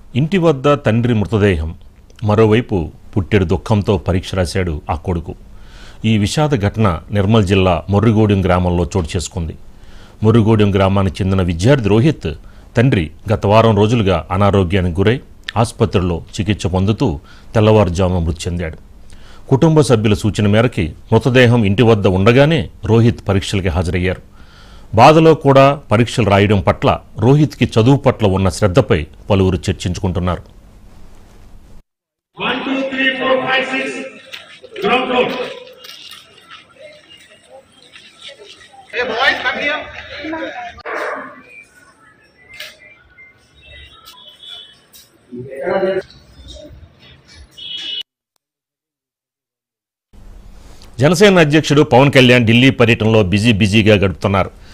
ఇంటి వద్ద తండ్రి మృతదేహం మరోవైపు పుట్టెడు దుఃఖంతో పరీక్ష రాశాడు ఆ కొడుకు ఈ విషాద ఘటన నిర్మల్ జిల్లా మొర్రిగూడెం గ్రామంలో చోటు చేసుకుంది మొర్రిగూడెం గ్రామానికి చెందిన విద్యార్థి రోహిత్ తండ్రి గత వారం రోజులుగా అనారోగ్యానికి గురై ఆసుపత్రిలో చికిత్స పొందుతూ తెల్లవారుజామున మృతి చెందాడు కుటుంబ సభ్యుల సూచన మేరకి మృతదేహం ఇంటి వద్ద ఉండగానే రోహిత్ పరీక్షలకి హాజరయ్యారు బాధలో కూడా పరీక్షలు రాయడం పట్ల రోహిత్కి చదువు పట్ల ఉన్న శ్రద్ధపై పలువురు చర్చించుకుంటున్నారు One, two, three, four, five, six. Ground floor. Hey boys, come here. Janasena అధ్యక్షుడు పవన్ కళ్యాణ్ ఢిల్లీ పర్యటనలో బిజీ బిజీగా గడుపుతున్నారు